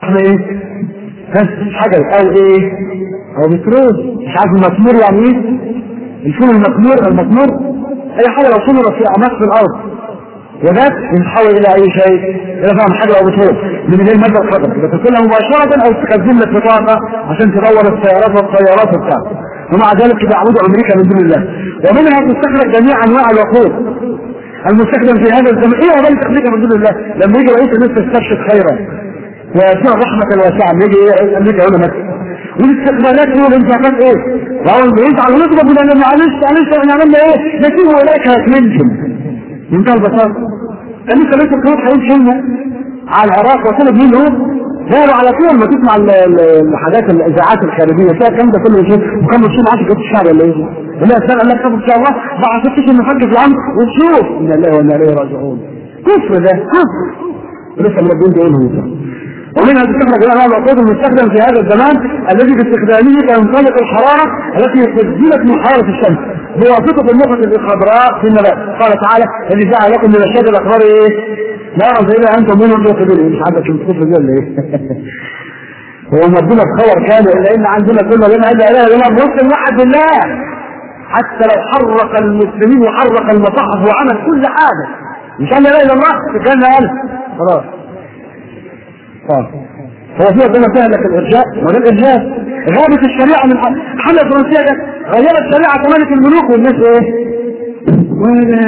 احنا ايه؟ ها حجر او ايه؟ او بترول مش عارف المسمور يعني ايه؟ الفول المسمور المسمور اي حاجه لو صمرت في اعماق في الارض وذات يتحول الى اي شيء الى فهم حاجه او بترول من غير ماده الخطر بتاكلها مباشره او تخزن لك بطاقه عشان تدور السيارات والطيارات وبتاع ومع ذلك بيعبدوا امريكا من دون الله ومنها تستخرج جميع انواع الوقود المستخدم في هذا الزمن ايه هو ذلك امريكا من دون الله لما يجي رئيس الناس تستبشر خيرا ويسمع رحمة واسعة لما يجي ايه امريكا هنا مثلا والاستقبالات ايه والانتخابات ايه وهو بيزعل ونضرب لان معلش معلش احنا عملنا ايه نسيبه اليك هتمنشن بمنتهى البساطة امريكا ليس الكروت هيمشي على العراق وطلب منه داروا على طول ما تسمع ال- ال- الحاجات الاذاعات الخارجيه تلاقي الكلام ده كله يشوف مكمل شو معاك جبت الشعب ولا ايه؟ لا استنى قال لك طب ان شاء الله بعد ست اشهر نفكر في الامر ونشوف ان الله وانا اليه راجعون كفر ده كفر لسه مربين بيقولوا ومنها تستخرج انواع الوقود المستخدم في هذا الزمان الذي باستخدامه تنطلق الحراره التي سجلت من حراره الشمس بواسطه النقط الخضراء في النبات قال تعالى الذي جعل لكم من الشجر الاخضر ايه؟ نارا زي انتم منهم توقدون مش عندك الكفر ده ولا ايه؟ هو مدينا بخبر كامل لان عندنا كل ما الا اله الا الله مسلم واحد بالله حتى لو حرق المسلمين وحرق المصحف وعمل كل حاجه مش قال لا اله الا الله كان قال خلاص طيب هو في ربنا سهلك الارجاء ما ده الارجاء غابت الشريعه من الحمله الفرنسيه جت غيرت شريعه ملك الملوك والناس ايه؟ ولا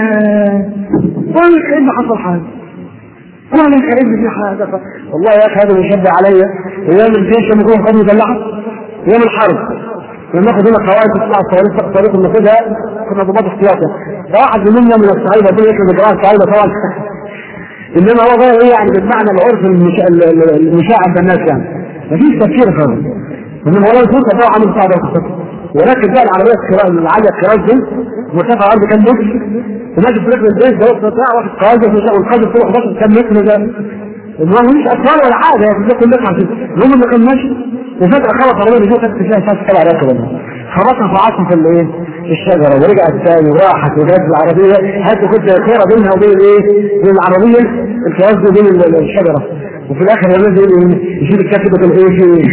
ولا كأن حصل حاجه ولا كأن في حاجه والله يا اخي هذا بيشبه عليا ايام الجيش لما يكون قد مدلعه ايام الحرب لما ناخد هنا قواعد تطلع الصواريخ الصواريخ اللي ناخدها كنا ضباط احتياطي واحد منا من الصعيده دول يكتب الجماعه الصعيده طبعا انما هو غير ايه يعني بالمعنى العرف المشاع المشاع عند الناس يعني مفيش تفكير خالص انما هو الفرصه طبعا عامل بتاع ده ولكن بقى العربيه الكراز العاليه الكراز دي مرتفع ارض كام متر وماشي في رجل البيت ده بتاع واحد قاعده والقاعده فوق 11 كام متر ده المهم مش اطفال ولا حاجه يعني ده كلها عشان المهم انه كان ماشي وفجاه خبط عربيه بيجي خدت فيها شاشه سبع راكب خبطها في عصم في الايه؟ في الشجره ورجعت تاني وراحت وجت العربيه هاتوا كنت خيره بينها وبين الايه؟ بين العربيه الفراس بين ال- الشجره وفي الاخر لما نزل يشيل الكتبه الايه في ايه؟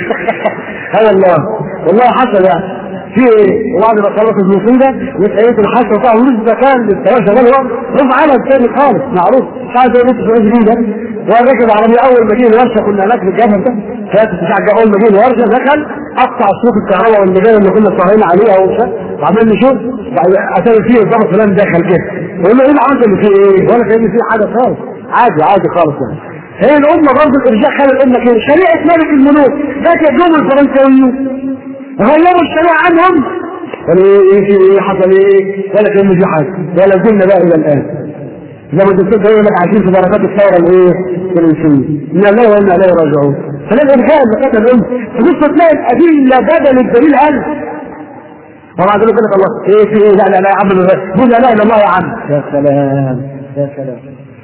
هذا الله والله حصل يعني في ايه؟ وبعد ما خلصت المصيبه واتقيت الحاسه وبتاع ولسه كان للثلاثه ده هو رفع عمل تاني خالص معروف مش عارف ايه لسه في جديده والراجل العربي اول ما جه الورشه كنا هناك في الجبل ده كانت بتاع اول ما جه الورشه دخل قطع صوت الكهرباء والمجال اللي كنا سهرين عليها وبتاع وعمال نشوف اتاري فيه الضابط فلان دخل كده يقول له ايه اللي عملت اللي فيه ايه؟ ولا كان فيه حاجه خالص عادي عادي خالص يعني هي الأمة برضه الإرجاع خلى الأمة كده شريعة ملك الملوك ذات يوم الفرنساويون غيروا الشريعة عنهم قالوا ايه ايه في ايه حصل ايه ولا كان في حاجة ولا زلنا بقى إلى الآن زي ما الدكتور بيقول لك عايشين في بركات الثورة الايه الفرنسية إن الله وإنا إليه راجعون فده الإرجاع اللي قتل الأمة تبص تلاقي الأدلة بدل الدليل ألف ومع ذلك يقول لك الله ايه في ايه لا لا لا يا عم قول لا اله الا الله يا عم يا سلام يا سلام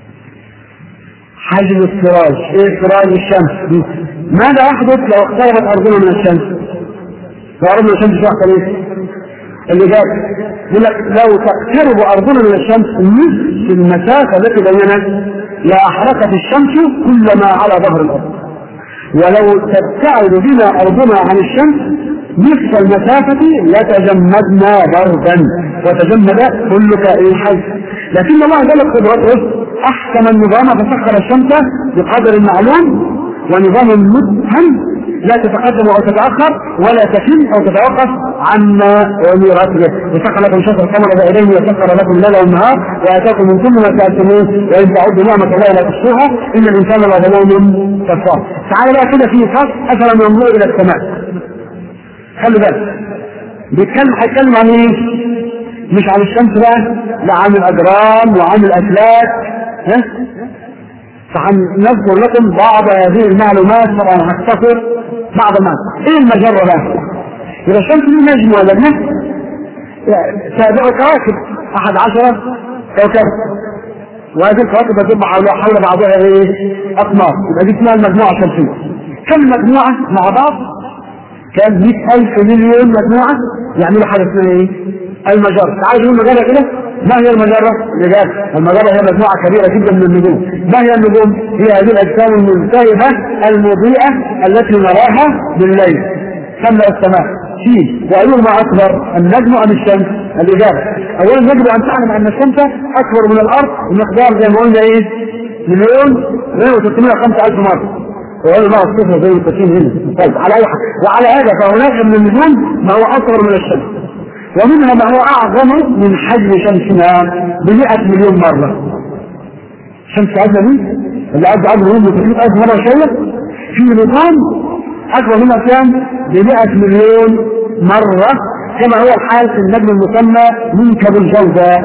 حجم السراج ايه سراج الشمس ماذا يحدث لو اقتربت ارضنا من الشمس لو ارضنا الشمس شو يحصل ايه اللي جاب يقول لك لو تقترب ارضنا من الشمس نصف المسافه التي بيننا لاحرقت الشمس كل ما على ظهر الارض ولو تبتعد بنا ارضنا عن الشمس نصف المسافة لتجمدنا بردا وتجمد كل كائن حي لكن الله جل قدرته احكم النظام فسخر الشمس بقدر معلوم ونظام مبهم لا تتقدم او تتاخر ولا تكل او تتوقف عما امرت به وسخر لكم شهر القمر بعينين وسخر لكم الليل والنهار واتاكم من كل ما سالتموه وان تعدوا نعمه الله لا تحصوها ان الانسان لظلوم كفار تعالى بقى كده في فصل افلم ينظروا الى السماء خلي بالك بيتكلم هيتكلم عن ايه؟ مش عن الشمس بقى لا عن الاجرام وعن الافلاك ها فهنذكر لكم بعض هذه المعلومات طبعا هختصر بعض المعلومات ايه المجره بقى؟ يبقى الشمس دي نجم ولا نجم؟ سابع كواكب احد عشرة كوكب وهذه الكواكب بتبقى حول حول بعضها ايه؟ اقمار يبقى دي اسمها المجموعه الشمسيه كم مجموعه مع بعض كان 100000 مليون مجموعة يعملوا حاجة اسمها ايه؟ المجرة، عايز يقول مجرة كده؟ ما هي المجرة؟ الإجابة المجرة هي مجموعة كبيرة جدا من النجوم ما هي النجوم؟ هي هذه الأجسام الملتهبة المضيئة التي نراها بالليل تملأ السماء في وأيهما أكبر النجم أم الشمس؟ الإجابة أولا يجب أن تعلم أن الشمس أكبر من الأرض بمقدار زي ما قلنا إيه؟ مليون 305 ألف مرة وقالوا بقى الصفر زي التسعين هنا طيب على اي حال وعلى هذا فهناك من النجوم ما هو اصغر من الشمس ومنها ما هو اعظم من حجم شمسنا ب مليون مره شمس عدنا دي اللي قد عدنا يوم ب ألف مره شويه في نظام اكبر منها كام ب مليون مره كما هو الحال في النجم المسمى منكب الجوزاء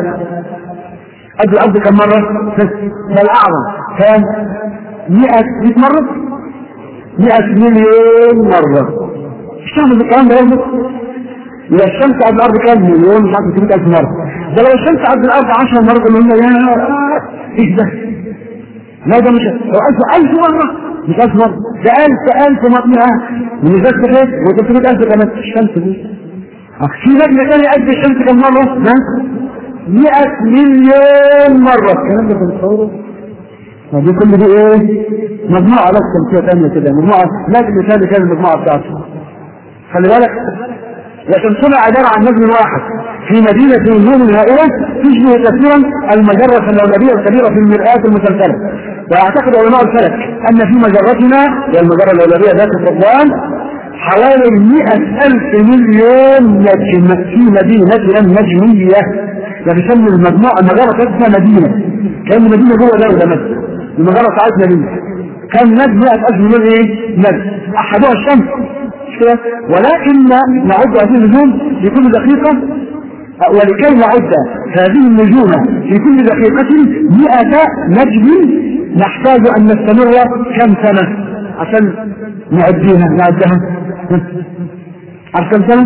قد قد كم مره؟ ده الاعظم كام؟ 100 100 مره 100 مليون مرة مش تعمل الكلام ده يوم إذا الشمس على الأرض كام مليون مش عارف 300000 مرة ده لو الشمس على الأرض 10 مرة اللي هم يا إيش ده؟ لا ده مش لو 1000 1000 مرة مش 1000 مرة ده 1000 1000 مرة من ذات كده و300000 كمان الشمس دي في نجم ثاني قد الشمس كم مرة؟ 100 مليون مرة الكلام ده بنصوره دي كل دي ايه مجموعة بس تمثيل ثانية كده مجموعة لازم مثال كان المجموعة بتاعته خلي بالك وشمسنا عبارة عن نجم واحد في مدينة نجوم هائلة تشبه كثيرا المجرة اللولبية الكبيرة في المرآة المسلسلة ويعتقد علماء الفلك أن في مجرتنا هي المجرة اللولبية ذات الفقدان حوالي مئة ألف مليون نجم في مدينة نجمية يسمى المجموعة المجرة اسمها مدينة كأن مدينة جوه دولة مثلا المجرة بتاعتنا دي كان نجم 100000 مليون ايه؟ نجم احدها الشمس مش كده؟ ولكن نعد هذه النجوم في كل دقيقة ولكي نعد هذه النجوم في كل دقيقة 100 نجم نحتاج ان نستمر كم سنة عشان نعديها نعدها عارف كم سنة؟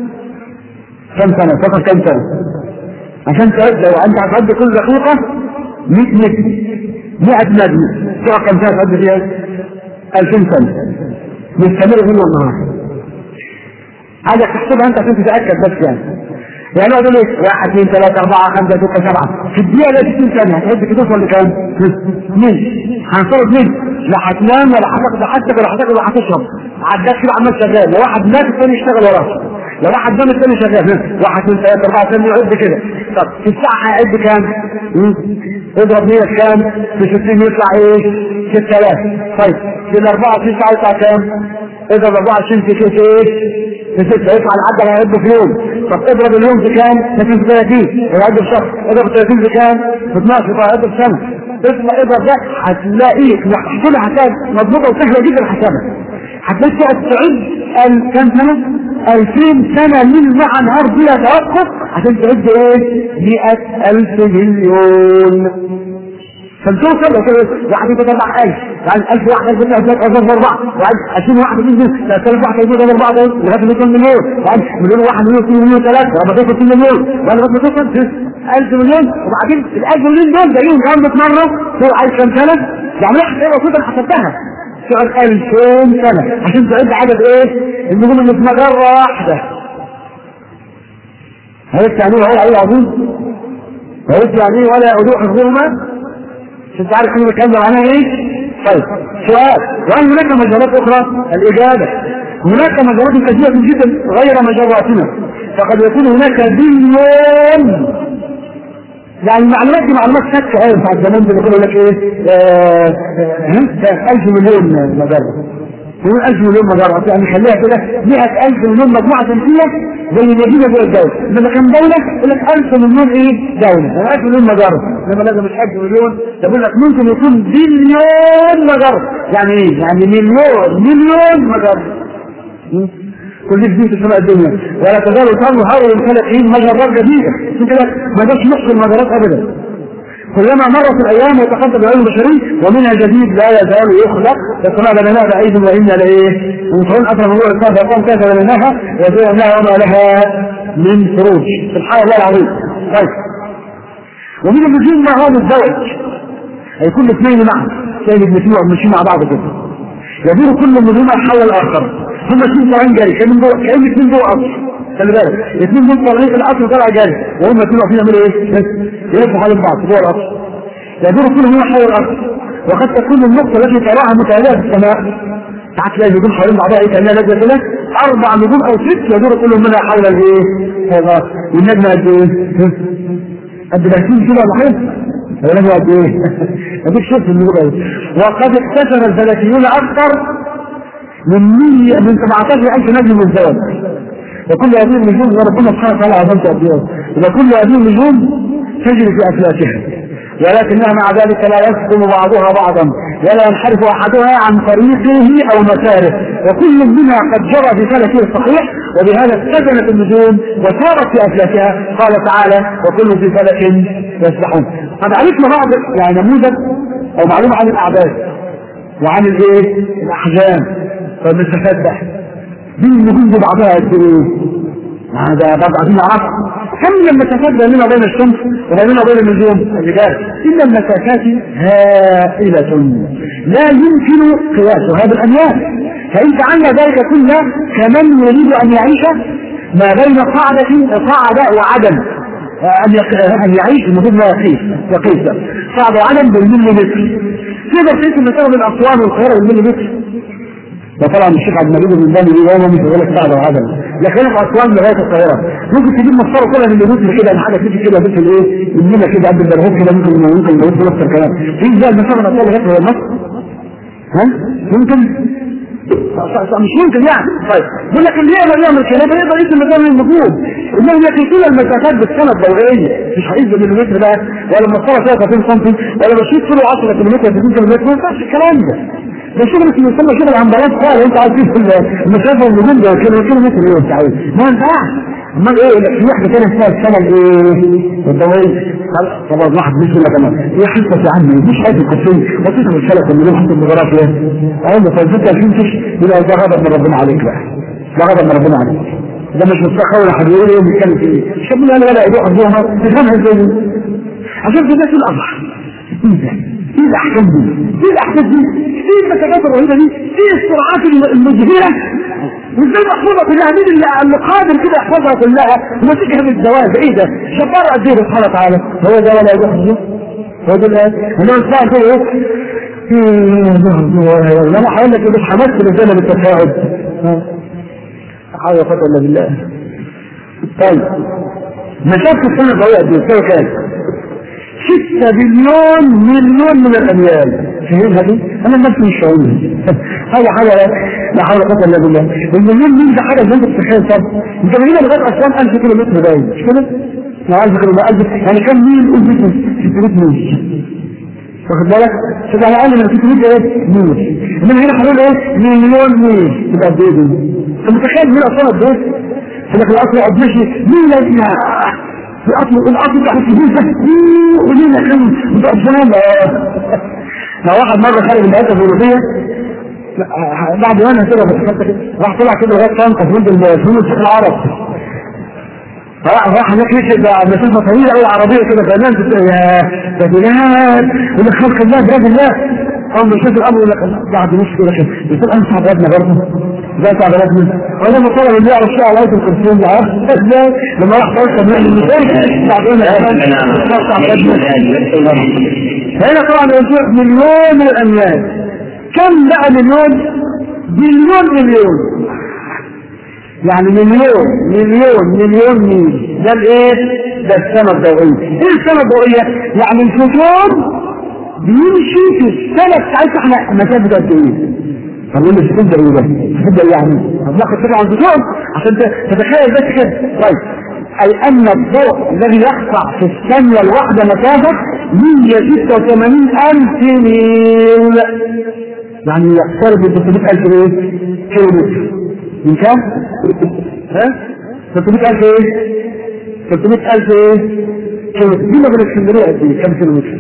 كم سنة؟ فقط كم سنة؟ عشان تعد لو انت هتعد كل دقيقة 100 نجم 100 نجم تقعد كم سنة تعد فيها؟ 2000 سنة مستمر من النهار عايزك تحسبها انت عشان تتاكد بس يعني يعني اقول لك واحد اثنين ثلاثة أربعة خمسة ستة سبعة في الدقيقة لا 60 ثانية هتعد توصل لكام؟ اثنين هنفترض اثنين لا هتنام ولا هتاخد راحتك ولا هتاكل ولا هتشرب عداك كده عمال شغال لو واحد مات الثاني يشتغل وراه لو واحد نام الثاني شغال واحد اثنين ثلاثة أربعة ثانية يعد كده طب في الساعة هيعد كام؟ اضرب 100 كام؟ في 60 يطلع ايه؟ 6000 طيب في ال 24 ساعة يطلع كام؟ اضرب 24 في في ايه؟ في 6 يطلع العدد هيعد في يوم طب اضرب اليوم في كام؟ في 30 هيعد في شهر اضرب 30 في كام؟ في 12 هيعد في سنة اسمع اضرب ده هتلاقيك كل حساب مضبوطة وسهلة جدا حسابها هتلاقيك تقعد تعد ال- كام سنة؟ 2000 سنة ليل مع نهار بلا توقف عشان تعد ايه؟ 100000 مليون فبتوصل واحد يبقى اربع الف يعني الف واحد يبقى ثلاث اضرب اربعه وبعد 20 واحد يبقى ثلاث الف واحد يبقى اربعه لغايه ما يوصل مليون وبعد مليون واحد مليون اثنين مليون ثلاثه وبعد ما توصل مليون وبعد ما توصل 1000 مليون وبعدين ال 1000 مليون دول جايين كام مره دول عايز كام سنه؟ يعني واحد ايه المفروض انا حسبتها تقعد 2000 سنه عشان تعد عدد ايه؟ النجوم اللي في مجره واحده عرفت يعني ايه هو عظيم؟ عرفت يعني ايه ولا يعودوا حفظهما؟ انت عارف احنا بنتكلم عنها ايه؟ طيب سؤال وهل هناك مجالات اخرى؟ الاجابه هناك مجالات كثيره جدا غير مجراتنا فقد يكون هناك بليون يعني المعلومات دي معلومات شك ايه بتاع زمان بيقولوا لك ايه؟ آه، آه، 1000 مليون مجره يقول 1000 مليون مجرة يعني خليها كده 100000 مليون مجموعة شمسية زي مدينة جوه الدولة لما كان دولة يقول لك 1000 مليون ايه دولة يعني 1000 مليون مجرة لما لازم مش 1000 مليون يقول لك ممكن يكون بليون مجرة يعني ايه؟ يعني مليون مليون مجرة كل دي في سماء الدنيا ولا تزال تظهر للفلكين مجرات جديدة عشان كده ما جاش نص المجرات ابدا كلما مرت الايام يتقدم العلم البشري ومنها جديد لا يزال يخلق السماء بنيناها بعيد وانا لايه؟ ومفعول اكرم الله الاسلام فيقوم كيف بنيناها وزيناها وما لها من فروج سبحان الله العظيم طيب ومن النجوم ما هو الزوج هيكون اثنين معا زي الاثنين ماشيين مع بعض كده يدور كل منهما حول الاخر هم اثنين طالعين جري كان من جوه كان اثنين جوه قصر خلي بالك الاثنين دول طالعين في القطر طالع جاري وهم الاثنين واقفين يعملوا ايه؟ يلفوا حوالين بعض جوه القطر يدور كل هنا حول القطر وقد تكون النقطة التي تراها متعالية في السماء ساعات تلاقي نجوم حوالين بعضها ايه كانها نازله كده اربع نجوم او ست يدور كل منها حول الايه؟ هذا والنجم قد ايه؟ قد بهتين كده ولا حاجه؟ النجم قد ايه؟ اديك شفت النجوم وقد اكتشف الفلكيون اكثر من 100 من 17000 نجم مزدوج وكل هذه النجوم وربنا سبحانه وتعالى عظمته قد ايه؟ اذا كل هذه النجوم تجري في افلاكها ولكنها مع ذلك لا يسكن بعضها بعضا ولا ينحرف احدها عن طريقه او مساره وكل منها قد جرى في فلكه الصحيح وبهذا اتزنت النجوم وسارت في افلاكها قال تعالى وكل في فلك يسبحون قد عرفنا بعض يعني نموذج او معلومه عن الاعداد وعن الايه الاحجام فالمسافات ده دي النجوم دي بعضها قد ايه هذا برضه عايزين نعرف كم من المسافات بيننا وبين الشمس وبيننا وبين النجوم الرجال إن المسافات هائلة لا يمكن قياسها بالأميال فإن فعلنا ذلك كله كمن يريد أن يعيش ما بين قاعدة قاعدة وعدم أن أن يعيش المفروض لا يقيس يقيس قاعدة وعدم بالمليمتر تقدر تقيس المسافة بين أسوان والقاهرة بالمليمتر ده طبعا الشيخ عبد المجيد بن بني دي وانا مش بقول لك قاعده وعدم لكن في اسوان لغايه القاهره ممكن تجيب مسطره كلها من اليهود كده حاجه تيجي كده بس الايه مننا كده قد البرهوب كده ممكن ممكن نقول نفس الكلام في ازاي المسافه من اطول لغايه مصر ها ممكن مش ممكن يعني طيب يقول لك اللي يقدر يعمل كلام يقدر يقيس المكان من النجوم انهم يقيسون المسافات بالسنه الضوئيه مش هقيس بالمليمتر بقى ولا المسطره فيها 30 سم ولا بشيل كيلو 10 كيلومتر 30 كيلومتر ما ينفعش الكلام ده ده شغل في يسمى شغل عمليات فعلا انت عايز تشوف المسافه والنجوم ده كيلو كيلو متر ايه انت عايز ما ينفعش امال ايه في واحده كده اسمها السنه الايه الضوئيه طبعا واحد مش ولا كمان هي حصه يا عمي مش حاجه كفايه بسيطه من الشلة اللي حتى الجغرافيا ايوه فالفكره عشان تش يبقى ده غضب من ربنا عليك بقى ده غضب من ربنا عليك ده مش مستخوي ولا حد يقول ايه بيتكلم في ايه مش قال ولا ولا يروح الظهر تفهمها ازاي عشان كده في الأضحى ايه الاحكام دي ايه الاحكام دي ايه المسافات الرهيبه دي ايه السرعات المجهره وازاي محفوظه كلها مين اللي اللي قادر كده يحفظها كلها وما تجهل الزواج ايه ده جبار قد ايه سبحانه وتعالى هو ده ولا يحفظه هو ده الآن انا اسمع كده ايه لما هقول لك مش حمست الرجاله بالتفاعل حاول قدر الا بالله طيب مسافه السنه الضوئيه قد ايه كام 6 بليون مليون من الاميال فاهمها دي؟ انا نفسي مش فاهمها حاجه حاجه لا حول ولا قوه الا بالله المليون ميل ده حاجه زي انت تتخيل طب انت من هنا لغايه اسوان 1000 كيلو متر باين مش كده؟ لو 1000 كيلو متر يعني كم ميل قول 600 ميل واخد بالك؟ تبقى اقل من 600 ايه؟ ميل انما هنا هنقول ايه؟ مليون ميل تبقى قد ايه دي؟ انت متخيل ميل اصلا قد ايه؟ يقول لك الاصل قد ماشي ميل الأصل الأصل ده حسبين ده ولينا كان متأثرين لو واحد مرة خارج من الهيئة الأوروبية بعد وانا كده راح طلع كده لغاية طنطا في ولد الفنون في العرب راح راح هناك مشي مسافة طويلة قوي عربية كده فنان يا بدلات يقول لك خلق الله بيد الله أول ما يشوف الأمر يقول لك بعد نص كده كده يقول أنا صعب ابني برضه زي صعب ابني وأنا مطلع اللي يعرف شيء على آية الكرسيين ده عارف لما راح توصل من المثال بعد هنا طبعا يقول مليون من الأميال كم بقى مليون بليون مليون يعني مليون مليون مليون ميل ده الايه ده السنة الضوئية ايه السنة الضوئية يعني الفوتون بيمشي في السنة بتاعتنا احنا مسافة قد ايه طب يقول لي تبدا ايه ده تبدا يعني هناخد فكره عن الفوتون عشان تتخيل بس كده طيب اي ان الضوء الذي يقطع في الثانية الواحدة مسافة 186 الف ميل يعني يقترب من 300 الف ايه كيلو متر من كام؟ ها؟ 300 ألف إيه؟ 300 ألف إيه؟ كيلو دي ما بين اسكندرية قد إيه؟ كام كيلو متر؟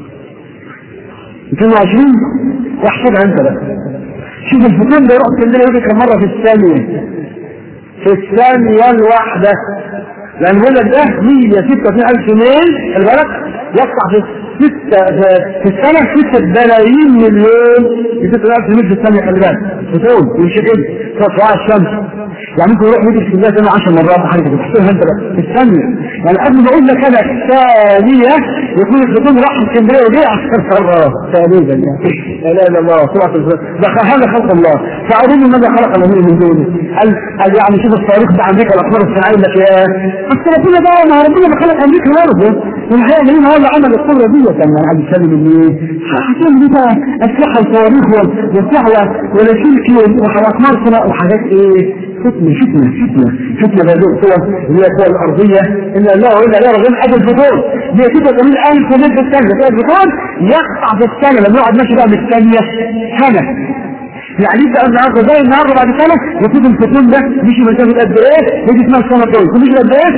220 واحسبها أنت بقى شوف الفوتون ده يروح اسكندرية يجي كم مرة في الثانية في الثانية الواحدة لأن بيقول لك ده 186 ألف ميل خلي بالك يقطع في ستة في السنة ستة بلايين مليون في ستة ألف ميل في الثانية خلي بالك فوتون يمشي كده شعاع الشمس يعني انت تروح يجي الله سنه 10 مرات حاجه كده تحسبها انت بقى في الثانيه يعني قبل ما اقول لك انا ثانيه يكون الخطوب راح اسكندريه ودي 10 مرات تقريبا يعني لا اله الا الله سورة ده هذا خلق الله فأروني ماذا خلق الذين من دونه قال قال يعني شوف التاريخ بتاع امريكا الاخبار الصناعيه يقول لك يا بس ربنا بقى ما ربنا ما خلق امريكا برضه والحقيقه مين هو اللي عمل القدره دي كان عايز يتكلم ان ايه؟ عشان دي بقى اسلحه وصواريخ والسحله ولاسلكي واقمار صناعه وحاجات ايه؟ فتنه فتنه فتنه فتنه بهذه الصور اللي هي الصور الارضيه ان الله الا لا رغم حاجه البطول هي كده جميل الف متر في الثانيه تلاقي البطول يقطع في الثانيه لما يقعد ماشي بقى بالثانيه سنه يعني انت النهارده زي النهارده بعد سنه يكون الفتون ده مشي مسافه قد ايه؟ يجي اسمها السنه كويس مشي قد ايه؟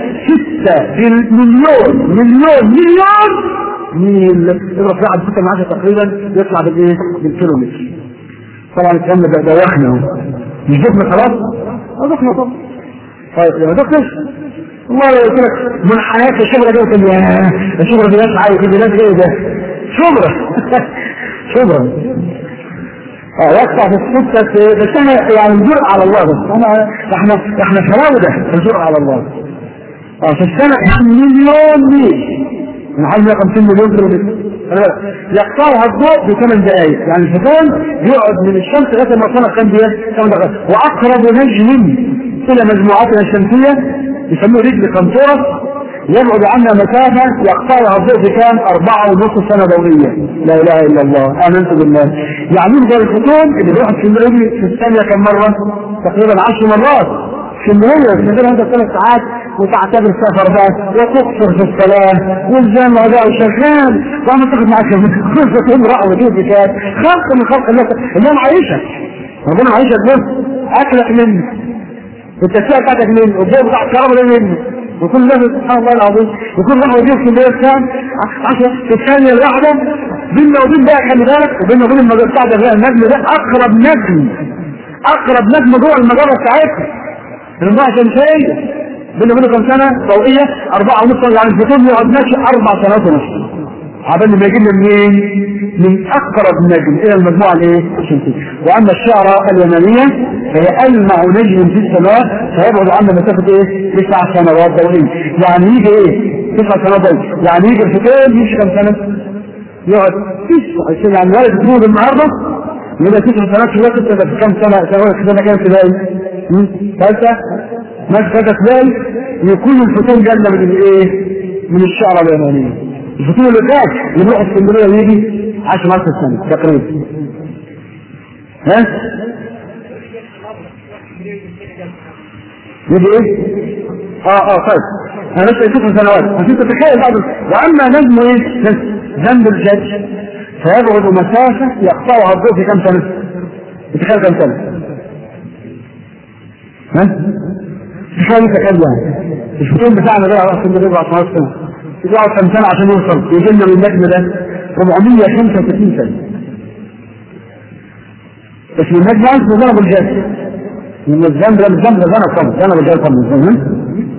6 مليون مليون مليون ميل اضرب في 6 من 10 تقريبا يطلع بالايه؟ بالكيلومتر طبعا الكلام ده ده وحنا اهو مش دخنا خلاص؟ اه دخنا طبعا طيب لما دخلش والله لو قلت لك منحنيات الشجره دي قلت يا الشجره دي ناس عايز دي ناس ايه ده؟ شجره شجره اه يقطع في الستة بس انا يعني نجر على الله بس انا احنا احنا فراودة نجر على الله اه في السنة مليون ميل من حوالي 150 مليون كيلومتر يقطعها الضوء في 8 دقائق يعني الفوتون يقعد من الشمس لغايه ما يوصلها كام دقيقه؟ 8 دقائق واقرب نجم الى مجموعتنا الشمسيه يسموه رجل قنطره يبعد عنا مسافة يقطعها الضوء في كام؟ أربعة ونصف سنة دورية. لا إله إلا الله، آمنت بالله. يعني يفضل الفوتون اللي بيروح اسكندرية في الثانية كم مرة؟ تقريبا 10 مرات. اسكندرية اسكندرية هذا ثلاث ساعات وتعتبر سفر بقى وتقصر في الصلاة والجامع بقى وشغال وأنا تاخد معاك الفوتون راح وجود بكام؟ خلق من خلق الله اللي أنا عايشك. ربنا عايشك بس أكلك منه. التسوية بتاعتك منه، والضوء بتاع الكهرباء ده منه. وكل ده سبحان الله العظيم وكل واحد يجيب في الليل كام 10 في الثانية الواحدة بيننا وبين بقى خلي بالك وبيننا وبين المجرة بتاع ده النجم ده أقرب نجم أقرب نجم جوه المجرة بتاعتنا المجرة شمسية بيننا وبينه كام سنة ضوئية أربعة ونص يعني الفطور يقعد ماشي أربع سنوات ونص عبال ما يجي منين؟ من اقرب نجم الى المجموعه الايه؟ الشمسيه. واما الشعره اليمنيه فهي المع نجم في السماء فيبعد عنا مسافه ايه؟ تسع سنوات ضوئيه. يعني يجي ايه؟ تسع سنوات ضوئيه. يعني يجي الفتيل يمشي كم سنه؟ يقعد تسع سنين يعني ولد تموت النهارده يبقى تسع سنوات في الوقت تبقى في كم سنه؟ سنه سنه كام ابتدائي؟ ثالثه؟ ماشي ثالثه ابتدائي يكون الفتيل جنه من الايه؟ من الشعره اليمنيه. الفصول اللي فات اللي بيروح اسكندريه ويجي 10 مرات في السنه تقريبا ها يجي ايه؟ اه اه طيب انا لسه ست سنوات عشان تتخيل بعض واما نجم ايه؟ ذنب الجد فيبعد مسافه يقطعها الضوء في كم سنه؟ تخيل كم سنه؟ ها؟ تخيل انت كام يعني؟ الفصول بتاعنا ده على اسكندريه 14 سنه يقعد كم سنة عشان يوصل يجي لنا من النجم ده 465 سنة بس من النجم اسمه ذنب الجاز من الذنب ده الذنب ده ذنب طبعا ذنب الجاز طبعا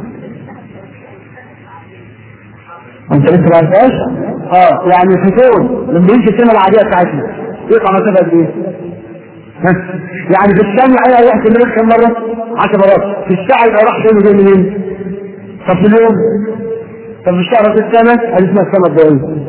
انت لسه ما عرفتهاش؟ اه يعني الفطور لما يمشي السنة العادية بتاعتنا يقطع مسافة قد ايه؟ يعني في الثانية ايه يحكي منك كم مرة؟ 10 مرات في الساعة يبقى راح فين وجاي منين؟ طب في اليوم طب في الشهر في السنة هذه اسمها السنة الضوئية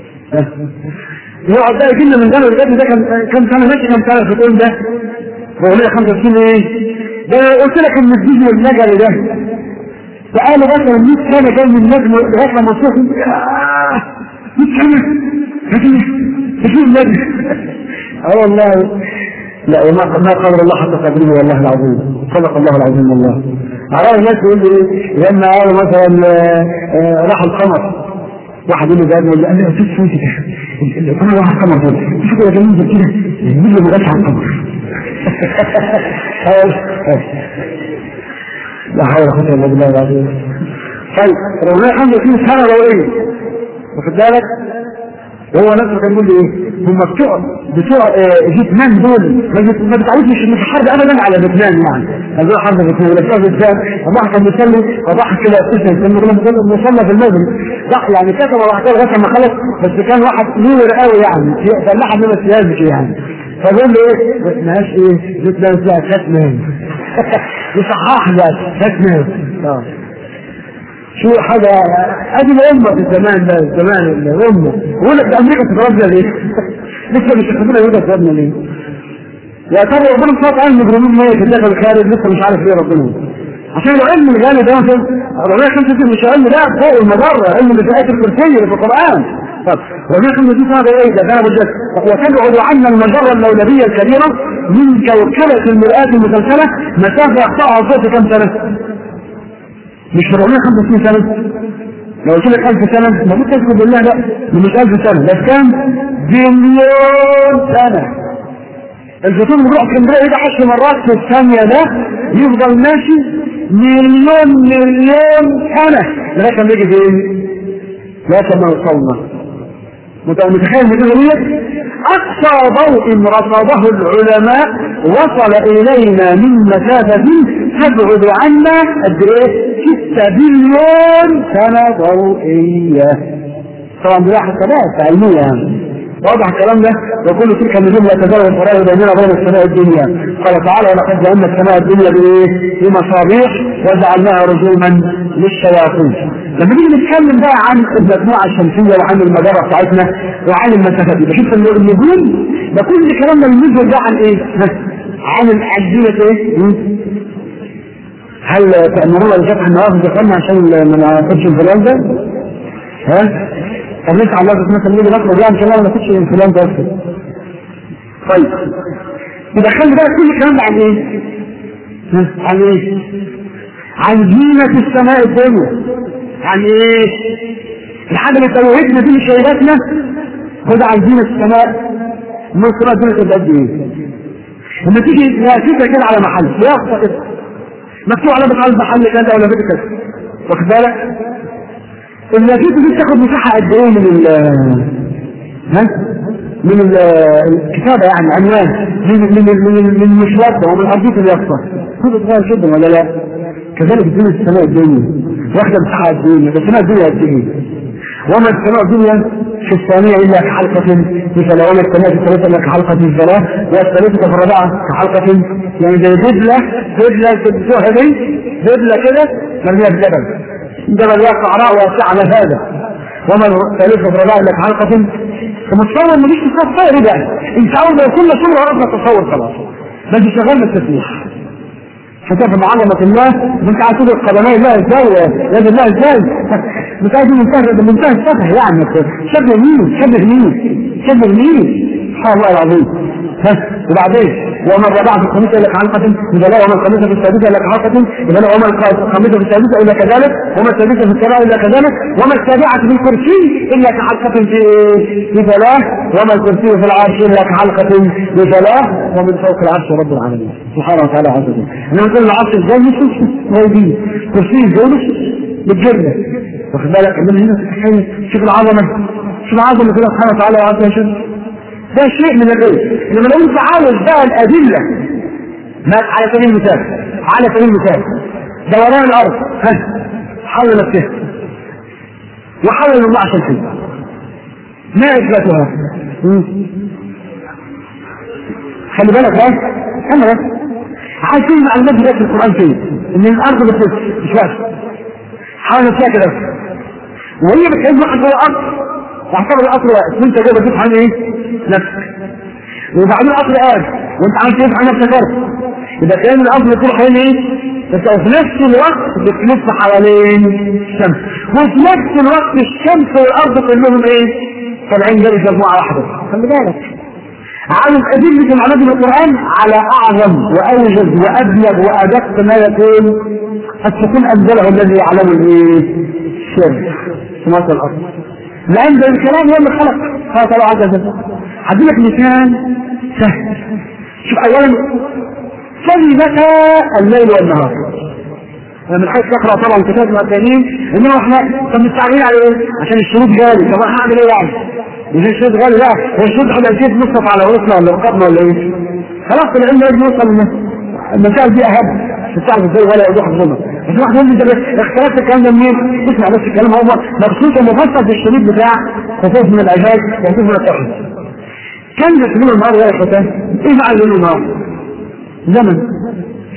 يقعد بقى يجي من زمن الجد ده كم كم سنة ماشي كم سنة في اليوم ده 465 ايه ده قلت لك ان الجزء النجري ده فقالوا مثلا 100 سنة جاي من النجم لغاية لما وصلوا 100 سنة لكن تشوف النجم اه والله لا وما ما قدر الله حتى قدره والله العظيم صدق الله العظيم والله على الناس يقول لي لما قالوا مثلا راح القمر واحد يقول لي ده يقول لي انا في صوتي ده انا راح القمر ده شوف يا جميل كده يجيب لي مغش على القمر لا حول ولا قوه الا بالله العظيم طيب 465 سنه ضوئيه واخد بالك وهو نفسه كان يقول لي ايه هم بتوع بتوع آه فيتنام دول ما بتعودش مش حرب ابدا على فيتنام يعني هذول حرب فيتنام ولا بتوع فيتنام فضح كان بيصلي فضح كده اساسا كان بيقول صلى في المغرب ضح يعني كتب وراح كده لغايه ما خلص بس كان واحد نور قوي يعني فلاح من السياسي يعني فبيقول له ايه ما اسمهاش ايه فيتنام اسمها ختمان يصحح ذات اسمه اه شو حاجة ادي الأمة في الزمان ده الزمان الأمة يقول لك ده أمريكا تتربى ليه؟ لسه مش يحبون يهودا تتربى ليه؟ يعتبر ربنا سبحانه وتعالى المجرمين ميت في الداخل الخارج لسه مش عارف ليه ربنا عشان العلم اللي جالي ده 465 مش علم ده فوق المجرة علم اللي في آية الكرسي اللي في القرآن طب 465 هذا ايه ده كان بجد وتبعد عنا المجرة اللولبية الكبيرة من كوكبة المرآة المسلسلة مسافة يقطعها فوق كم سنة؟ مش 465 سنة لو قلت لك 1000 سنة ما كنت تذكر بالله لا مش 1000 سنة ده كام؟ بليون سنة الفطور بيروح اسكندريه يجي 10 مرات في الثانيه ده يفضل ماشي مليون مليون سنه لغايه ما يجي فين؟ لغايه ما وصلنا متخيل من اقصى ضوء رصده العلماء وصل الينا من مسافه تبعد عنا قد ايه؟ 6 بليون سنه ضوئيه طبعا دي واحد ثلاثة علمية يعني واضح الكلام ده وكل تلك النجوم لا تزال الفرائض بيننا وبين السماء الدنيا قال تعالى ولقد جعلنا السماء الدنيا بايه؟ بمصابيح وجعلناها رجوما للشياطين لما نيجي نتكلم بقى عن المجموعه الشمسيه وعن المجره بتاعتنا وعن المسافات دي بشوف النجوم ده كل كلامنا بننزل ده عن ايه؟ عن الأجهزة ايه؟ هل تأمرون بفتح النوافذ يا عشان ما ناخدش انفلونزا؟ ها؟ طب لسه على الله مثلا نيجي نخرج يعني ان شاء الله ما ناخدش انفلونزا اصلا. طيب يبقى خلي بالك كل الكلام ده عن ايه؟ ها؟ عن ايه؟ عن زينة السماء الدنيا عن ايه؟ الحاجة اللي توهتنا دي شيباتنا خد عن زينة السماء مصر دي قد ايه؟ لما تيجي نافذة كده على محل يافطة كده مكتوب على بتاع المحل كذا ولا بيت كذا واخد بالك؟ النافذة دي بتاخد مساحة قد ايه من ال ها؟ من ال- الكتابة يعني عنوان من من من من المشوار ومن أرضية اليافطة كله صغير جدا ولا لا؟ كذلك الدنيا السماء الدنيا واخدة مساحة قد ايه؟ السماء الدنيا قد ايه؟ وما السماء الدنيا في الثانية إلا كحلقة مثل وما السماء في الثالثة إلا كحلقة الفلاة والثالثة في الرابعة كحلقة يعني زي دبلة دبلة تبدوها دي دبلة كده مرمية في جبل جبل يا صحراء واسعة هذا وما الثالثة في الرابعة إلا كحلقة فمتصور إن مش تصور طير بقى أنت أول ما كل صورة عرفنا التصور خلاص بس شغال التسبيح فتاة بعظمة الله انت عايز تدرك قدمي الله ازاي يد الله ازاي مش عايز منتهى بمنتهى السفه يعني شبه مين شبه مين شبه مين سبحان الله العظيم ها وبعدين وما الرابعة في الخميسة إلا كحلقة إذا لا وما الخميسة في السادسة إلا كحلقة إذا لا وما الخميسة في السادسة إلا كذلك وما السادسة في السبعة إلا كذلك وما السابعة في الكرسي إلا كحلقة في في ثلاث وما الكرسي في العرش إلا كحلقة في ثلاث ومن فوق العرش رب العالمين سبحانه وتعالى عز وجل أنا نقول العرش إزاي مش موجودين كرسي إزاي مش بالجنة واخد بالك من هنا تتخيل شوف العظمة شوف العظمة كده سبحانه وتعالى وعز وجل ده شيء من الغيب لما لو انت عاوز بقى الادله ما على سبيل المثال على سبيل المثال دوران الارض ها حول نفسها وحول الله عشان كده ما اثباتها خلي بالك بس خلي بس عايز تجمع معلومات دلوقتي في القران فين ان الارض بتلف مش بس حول نفسها كده وهي بتحب واحد جوه الارض واعتبر الاصل واقف وانت جاي بتشوف عن ايه؟ نفسك وبعدين الاصل قاعد وانت عايز تشوف عن نفسك برضه يبقى كان الاصل يكون حوالين ايه؟ بس في نفس الوقت بتلف حوالين الشمس وفي نفس الوقت الشمس والارض كلهم ايه؟ طالعين جري مجموعه واحده خلي بالك عدد أدلة المعلومات من القرآن على أعظم وأوجز وأبلغ وأدق ما يكون قد تكون أنزله الذي يعلم الإيه؟ السر سماوات الأرض لأن ده الكلام هو اللي خلق قال تعالى عز وجل هديلك مثال سهل شوف أولا كلمة الليل والنهار أنا من حيث أقرأ طبعا كتاب المعتانين إنما إحنا طب مستعجلين على إيه؟ عشان الشروط غالي طب أنا هعمل إيه يعني؟ مش الشروط غالي لا هو الشروط إحنا أكيد نصف على رؤوسنا ولا رقبنا ولا إيه؟ خلاص العلم لازم يوصل المسائل دي أهم مش تعرف إزاي ولا يوضح الظلم بس واحد يقول لي ده اختلاف الكلام ده منين؟ اسمع بس الكلام هو مبسوط ومفصل في الشريط بتاع خوف من العباد وخوف من التوحيد. كم يسمون النهار يا اخوتان؟ ايه معنى يقولوا النهار؟ زمن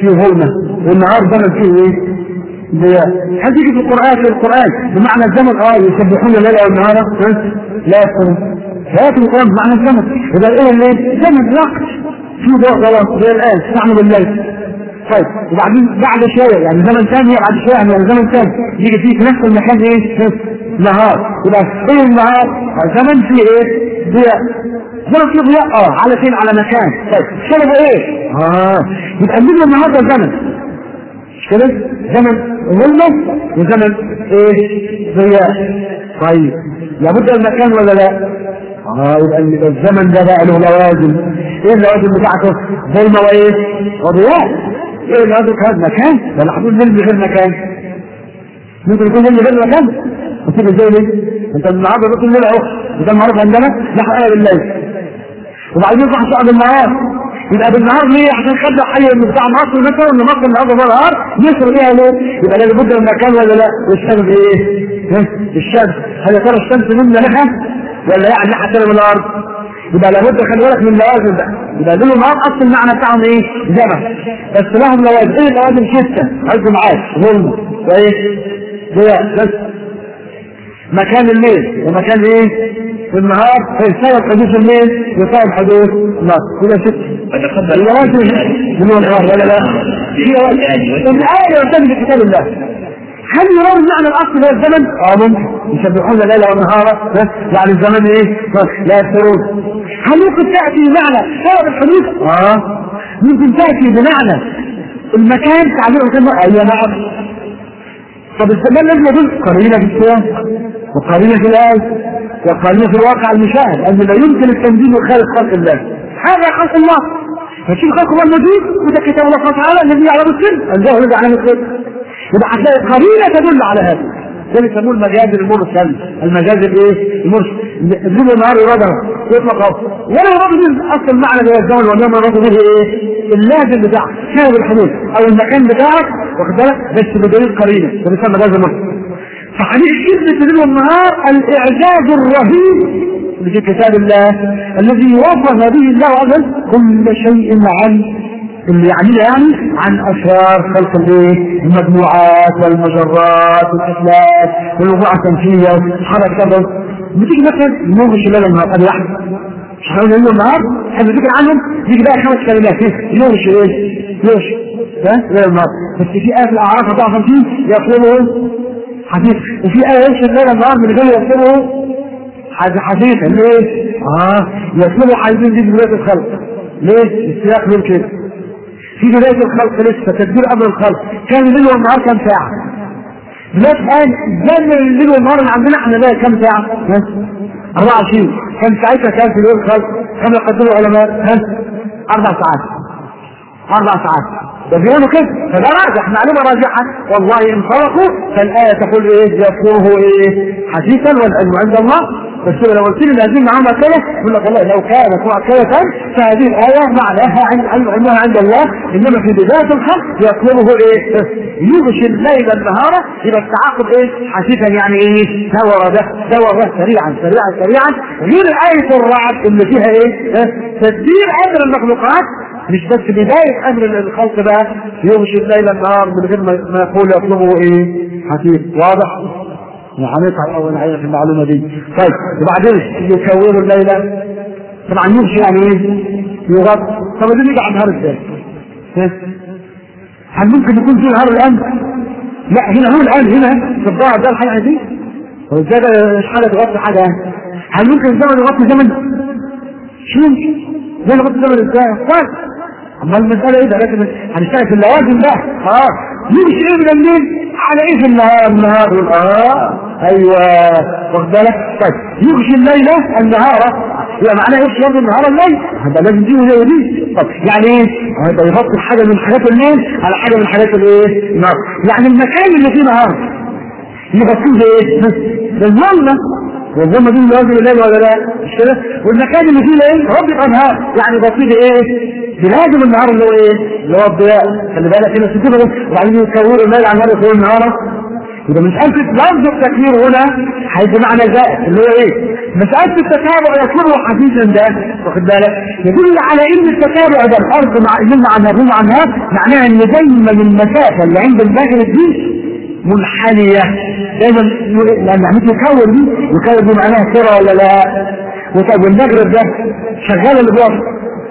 فيه ظلمة والنهار زمن فيه ايه؟ ضياء هل تيجي في القرآن في القرآن بمعنى الزمن اه يسبحون الليل والنهار ها؟ لا يكون لا في القرآن بمعنى الزمن يبقى ايه الليل؟ زمن وقت في ضوء خلاص زي الآن نعمل الليل طيب وبعدين بعد شويه يعني زمن ثاني بعد شويه يعني زمن ثاني يجي فيه في نفس المكان ايه؟ نهار يبقى ايه النهار؟ زمن فيه ايه؟ ضياء زمن فيه ضياء اه على فين؟ على مكان طيب شربوا ايه؟ اه يبقى الليل والنهار ده زمن مش كده؟ زمن ظلمه وزمن ايه؟ ضياء طيب لابد المكان ولا لا؟ اه يبقى الزمن ده بقى له لوازم ايه اللوازم بتاعته؟ ظلمه وايه؟ وضياء ايه اللي هذا هذا مكان ولا حدود نلم غير مكان ممكن يكون نلم غير مكان تصير ازاي ليه؟ انت النهارده بتقول الليل اهو وده المعروف عندنا نحن ايه بالليل وبعدين يصبح شعب النهار يبقى بالنهار ليه عشان خد حي من بتاع مصر مثلا ان مصر النهارده ده نهار مصر ليها ليه؟ يبقى لابد من مكان ولا لا؟ والسبب ايه؟ الشمس هل يا ترى الشمس منا لها ولا يعني ناحيه من الارض؟ يبقى لابد خلي بالك من اللوازم ده يبقى دول النهار اصل المعنى بتاعهم ايه؟ زمن بس لهم لوازم ايه اللوازم سته عايزوا معاك ظلم وايه؟ ضياء بس مكان الليل ومكان ايه؟ في النهار فيسبب حدوث الليل يسبب حدوث النهار كده ست اللوازم من النهار ولا لا؟ هي الآية يعتمد في كتاب الله هل يرون معنى الاصل هو الزمن؟ اه ممكن يسبحون الليل والنهار بس يعني الزمن ايه؟ لا يفترون هل ممكن تاتي بمعنى سبب الحدوث؟ اه ممكن تاتي بمعنى المكان تعبير المكان ايوه نعم طب الزمان لازم يدل قرينه في السياق وقرينه في الايه وقرينه في الواقع المشاهد ان لا يمكن التنزيل خارج خلق الله هذا خلق الله فشوف خلق الله الموجود وده كتاب الله سبحانه وتعالى الذي يعلم السر الله الذي يعلم السر يبقى هتلاقي قرينه تدل على هذا ده بيسموه المجاز المرسل المجاز الايه المرسل الليل والنهار يراد يطلق اهو ولا يراد اصل معنى ده الزمن واليوم يراد به ايه اللازم بتاعك سبب الحدوث او المكان بتاعك واخد بالك بس بدليل قرينه ده بيسمى مجاز المرسل فحديث كلمة الليل والنهار الإعجاز الرهيب في كتاب الله الذي وصف به الله عز وجل كل شيء عن اللي يعنيه يعني عن اسرار خلق الايه؟ المجموعات والمجرات والافلاك والوقوع التنفيذيه حركه كذا بتيجي مثلا نوم الشلال النهار ادي واحد مش هنقول يوم النهار حد ذكر عنهم يجي بقى خمس كلمات ايه؟ يوم ايه؟ يوش ده ليل النهار بس في ايه في الاعراف 54 يطلبه حديث وفي ايه يمشي الليل النهار من غير يطلبه حديثا ليه؟ اه يطلبوا حديثين دي بدايه الخلق ليه؟ السياق بيقول كده في بداية الخلق لسه تدبير قبل الخلق كان الليل والنهار كم ساعة دلوقتي الآن زمن الليل والنهار اللي عندنا احنا بقى كم ساعة؟ ها؟ 24 كان ساعتها كان في الليل الخلق كم يقدموا العلماء؟ ها؟ أربع ساعات أربع ساعات ده بيقولوا كده فده راجح معلومة راجحة والله إن فرقوا فالآية تقول إيه يطلبه إيه حديثا والعلم عند الله بس لو قلت لي هذه معاها كده يقول لك والله لو كانت مؤكدة فهذه الآية معناها عند علمها عند الله إنما في بداية الخلق يطلبه إيه؟ يغشي الليل النهار يبقى التعاقب إيه؟ حثيثا يعني إيه؟ دور ده دور ده سريعا سريعا سريعا غير آية الرعد اللي فيها إيه؟ تدبير أمر المخلوقات مش بس بداية أمر الخلق بقى يغشي الليل النهار من غير ما يقول يطلبه إيه؟ حثيث واضح؟ هنطلع اول حاجه في المعلومه دي طيب وبعدين يكوروا الليله طبعا يمشي يعني ايه يغطي طب ده يجي على النهار ازاي هل ممكن يكون في نهار الان لا هنا هو الان هنا في الضاع ده الحاجه دي وازاي ده مش حاجه تغطي حاجه يعني هل ممكن الزمن يغطي زمن شو ممكن زي يغطي زمن ازاي طيب اما المساله ايه ده لكن هنشتغل في اللوازم ده اه يمشي ايه من الليل على ايه في النهار النهار اه ايوه واخد بالك طيب يغشي الليل النهار يبقى معناه يغشي برضه النهار الليل هذا لازم دي وزي دي طب يعني ايه؟ هيبقى يغطي حاجه من حاجات الليل على حاجه من حاجات الايه؟ النهار يعني المكان اللي فيه نهار يغطيه بايه؟ بالظلمه والظلمه دي لازم الليل ولا لا؟ مش كده؟ والمكان اللي فيه ايه؟ رب انهار يعني يغطيه بايه؟ بلازم النهار اللي هو ايه؟ اللي هو الضياء خلي بالك هنا ستين بس وبعدين يكوروا الليل على النهار يكوروا النهار يبقى مسألة لفظ التكبير هنا هيبقى معنى زائد اللي هو ايه؟ مسألة التتابع يكون حديثا ده واخد بالك؟ يدل على ان التتابع ده الارض مع يدل عن الروم عنها معناها ان دايما المسافة اللي عند المغرب دي منحنية دايما لان عملت يكون دي يكون دي معناها كرة ولا لا؟ وطب والمغرب ده شغال اللي بيقف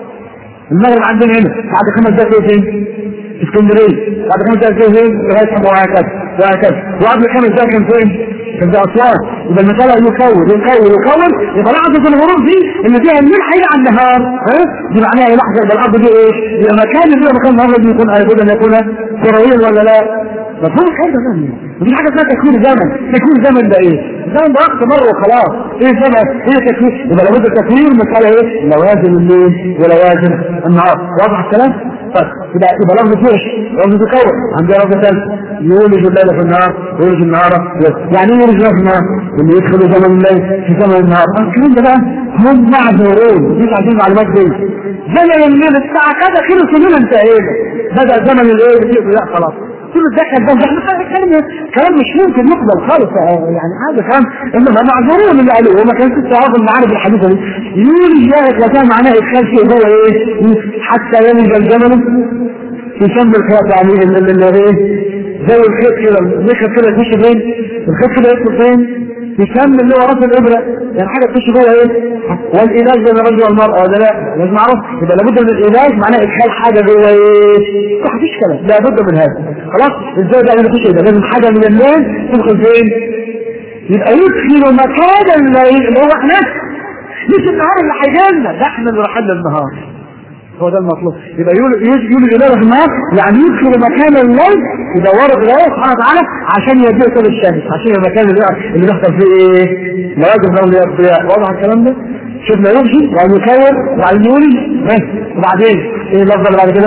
المغرب عندنا هنا بعد خمس دقائق فين؟ في اسكندريه بعد خمس دقائق فين؟ لغايه حمى وهكذا وهكذا وقبل خمس دقائق كان فين؟ كان في اسوان يبقى المساله يكون يكون يكون يبقى لحظه الغروب دي اللي فيها الليل هيجي على النهار ها دي معناها ايه لحظه يبقى الارض دي ايه؟ يبقى مكان اللي هو مكان النهار يكون لابد ان يكون كرويا ولا لا؟ مفهوم الكلام ده فاهم مفيش حاجه اسمها تكوين زمن تكوين زمن ده ايه؟ الزمن ده وقت مر وخلاص ايه زمن؟ ايه تكوين؟ يبقى لابد التكوين مساله ايه؟ لوازم الليل ولوازم النهار واضح الكلام؟ طيب يبقى يبقى لفظ فرش لفظ تكون عندنا لفظ ثالث يولج الليل في النهار ويولج النهار يعني ايه يولج الليل في النهار؟ اللي يدخل زمن الليل في زمن النهار الكلام ده بقى هم معذورون مش عايزين معلومات دي زمن الليل الساعه كذا خلص الليل انتهينا بدا زمن الايه لا خلاص كل الدخل ده كلام كلام مش ممكن يقبل خالص يعني هذا كلام انما معذورون اللي قالوه وما كانش استوعاب المعارف الحديثه دي يولج ذلك وكان معناه ادخال شيء جوه ايه حتى يلج الجمل في شم الخياط يعني اللي ايه زي الخيط كده الخيط كده يخش فين الخيط كده يدخل فين في شم اللي هو راس الابره يعني حاجه تخش جوه ايه والعلاج بين الرجل والمراه ولا لا لازم اعرف يبقى لابد من العلاج معناه ادخال حاجه جوه ايه ما فيش كلام لابد من هذا خلاص ازاي بقى نخش ده لازم حاجه من الليل تدخل فين يبقى يدخل مكان الليل اللي هو احنا مش النهار اللي هيجي لنا ده احنا اللي رايحين للنهار هو ده المطلوب يبقى يولد يولد الاله في النهار يعني يدخل مكان الليل يدور الله سبحانه وتعالى عشان يبيع كل الشمس عشان يبقى مكان اللي اللي بيحصل فيه ايه؟ لوازم له الضياء واضح الكلام ده؟ شفنا يمشي وبعدين يكون وبعدين يولد ماشي وبعدين ايه اللفظه اللي بعد كده؟